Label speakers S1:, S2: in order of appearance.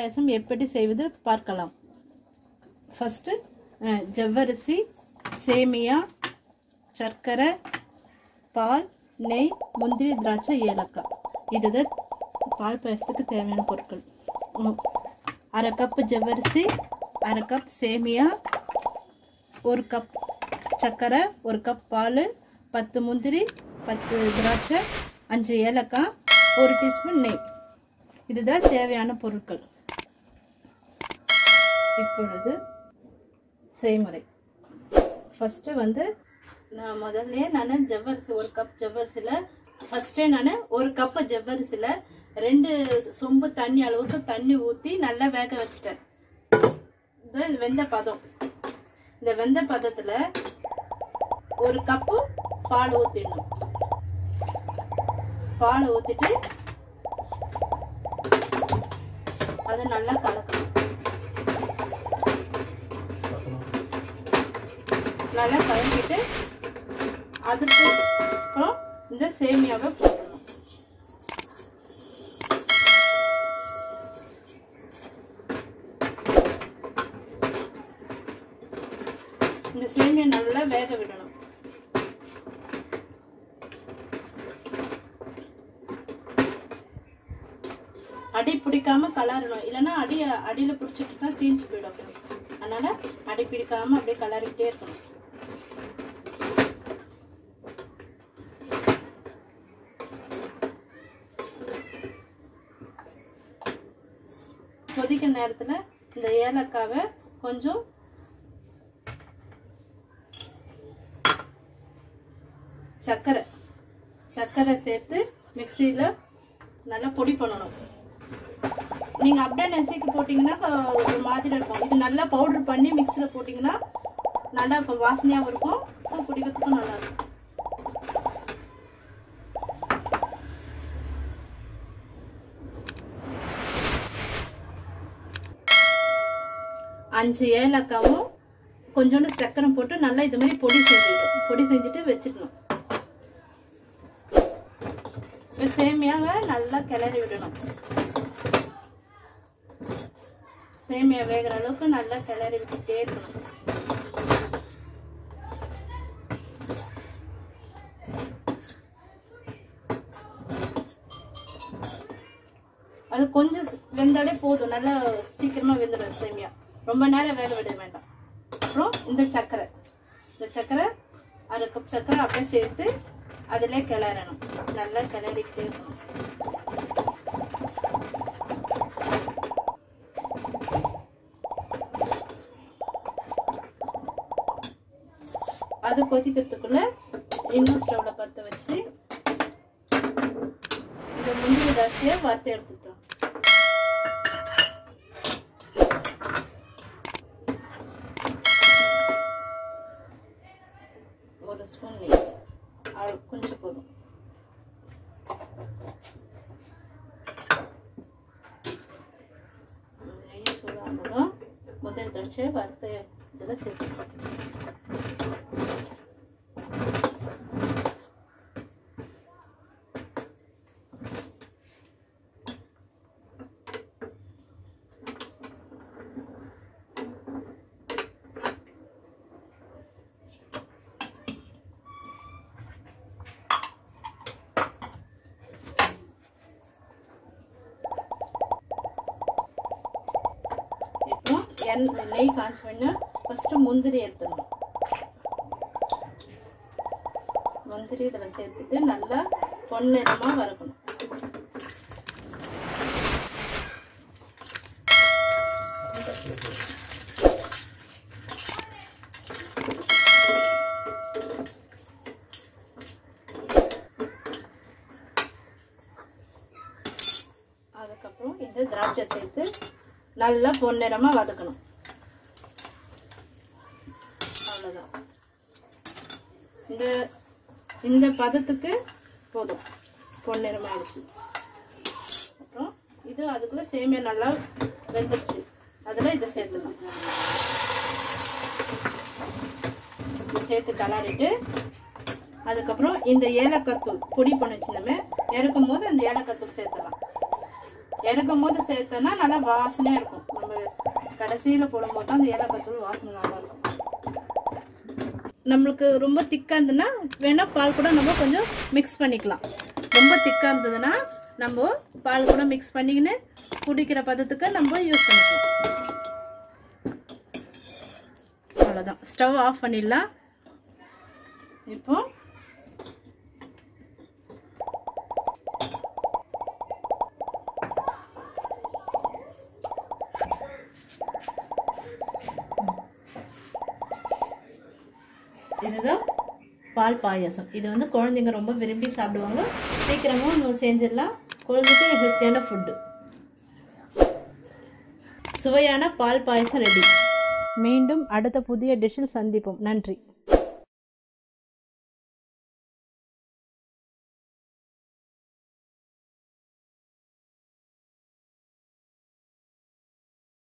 S1: பாயாசம் எப்படி செய்வது பார்க்கலாம் ஃபஸ்ட்டு ஜவ்வரிசி சேமியா சர்க்கரை பால் நெய் முந்திரி திராட்சை ஏலக்காய் இதுதான் பால் பாயசத்துக்கு தேவையான பொருட்கள் ம். அரை கப்பு ஜவ்வரிசி அரை கப் சேமியா ஒரு கப் சர்க்கரை ஒரு கப் பால் பத்து முந்திரி பத்து திராட்சை அஞ்சு ஏலக்காய் ஒரு டீஸ்பூன் நெய் இதுதான் தேவையான பொருட்கள் இப்பொழுது செய்முறை ஃபஸ்ட்டு வந்து நான் முதல்ல நான் ஜவ்வரிசி ஒரு கப் ஜவ்வரிசியில் ஃபஸ்ட்டே நான் ஒரு கப்பு ஜவ்வரிசியில் ரெண்டு சொம்பு தண்ணி அளவுக்கு தண்ணி ஊற்றி நல்லா வேக வச்சுட்டேன் இது வெந்த பதம் இந்த வெந்த பதத்தில் ஒரு கப்பு பால் ஊற்றிடணும் பால் ஊற்றிட்டு அது நல்லா கலக்கணும் நல்லா கலக்கிட்டு அதுக்கு அப்புறம் இந்த சேமியாவை போடணும் இந்த சேமியா நல்லா வேக விடணும் அடி பிடிக்காம கலரணும் இல்லைன்னா அடி அடியில் பிடிச்சிட்டுனா தீஞ்சு போயிடும் அப்படியே அதனால அடி பிடிக்காம அப்படியே கலரிக்கிட்டே இருக்கணும் கொதிக்கிற நேரத்தில் இந்த ஏலக்காவை கொஞ்சம் சர்க்கரை சர்க்கரை சேர்த்து மிக்சியில் நல்லா பொடி பண்ணணும் நீங்கள் அப்படியே நெசைக்கு போட்டிங்கன்னா கொ- ஒரு மாதிரி இருக்கும் இது நல்லா பவுடர் பண்ணி மிக்சியில் போட்டிங்கன்னா நல்லா இப்போ வாசனையாகவும் இருக்கும் அப்புறம் குடிக்கிறதுக்கும் நல்லா இருக்கும் அஞ்சு ஏலக்காவும் கொஞ்சோண்டு சக்கரை போட்டு நல்லா இது மாதிரி பொடி செஞ்சுட்டோம் பொடி செஞ்சுட்டு வச்சுக்கணும் இப்போ சேமியாவை நல்லா கிளறி விடணும் சேமியா வேகிற அளவுக்கு நல்லா கிளறி விட்டுட்டே இருக்கணும் அது கொஞ்சம் வெந்தாலே போதும் நல்லா சீக்கிரமா வெந்துடும் சேமியா ரொம்ப நேரம் வேக விட வேண்டாம் அப்புறம் இந்த சர்க்கரை இந்த சர்க்கரை அரை கப் சர்க்கரை அப்படியே சேர்த்து அதிலே கிளறணும் நல்லா கிளறிக்கிட்டே இருக்கணும் அது கொதிக்கிறதுக்குள்ள இன்னும் ஸ்டவ்ல பற்ற வச்சு இந்த முந்திரி தாசியை வறுத்து எடுத்துக்கலாம் ஒரு ஸ்பூன் நெய் அது கொஞ்சம் போதும் நெய் சூடானதும் முதல் தடிச்சு வறுத்து இதில் சேர்த்து இப்போ எண் நெய் காய்ச்ச வேணா ஃபஸ்ட்டு முந்திரி எடுத்துடணும் முந்திரி இதில் சேர்த்துட்டு நல்லா பொன்னிறமாக வறுக்கணும் அதுக்கப்புறம் இந்த திராட்சை சேர்த்து நல்லா பொன்னிறமாக வதக்கணும் அவ்வளோதான் இந்த இந்த பதத்துக்கு போதும் பொன்னிறமாயிடுச்சு அப்புறம் இது அதுக்குள்ளே சேமியா நல்லா வெந்துருச்சு அதில் இதை சேர்த்துக்கலாம் இதை சேர்த்து கலரிட்டு அதுக்கப்புறம் இந்த ஏலக்காய் தூள் பொடி பண்ணி வச்சிருந்தோமே இறக்கும் போது அந்த ஏலக்காய் தூள் சேர்த்துலாம் இறக்கும் போது சேர்த்தோன்னா நல்லா வாசனையாக இருக்கும் நம்ம கடைசியில் போடும்போது தான் அந்த ஏலக்காய் தூள் வாசனை நல்லா இருக்கும் நம்மளுக்கு ரொம்ப திக்காக இருந்ததுன்னா வேணால் பால் கூட நம்ம கொஞ்சம் மிக்ஸ் பண்ணிக்கலாம் ரொம்ப திக்காக இருந்ததுன்னா நம்ம பால் கூட மிக்ஸ் பண்ணிக்கின்னு குடிக்கிற பதத்துக்கு நம்ம யூஸ் பண்ணிக்கலாம் அவ்வளோதான் ஸ்டவ் ஆஃப் பண்ணிடலாம் இப்போ இதுதான் பால் பாயாசம் இது வந்து குழந்தைங்க ரொம்ப விரும்பி சாப்பிடுவாங்க சீக்கிரமாக நம்ம செஞ்சிடலாம் குழந்தைக்கு ஹெல்த்தியான ஃபுட்டு சுவையான பால் பாயசம் ரெடி மீண்டும் அடுத்த புதிய டிஷ்ஷில் சந்திப்போம் நன்றி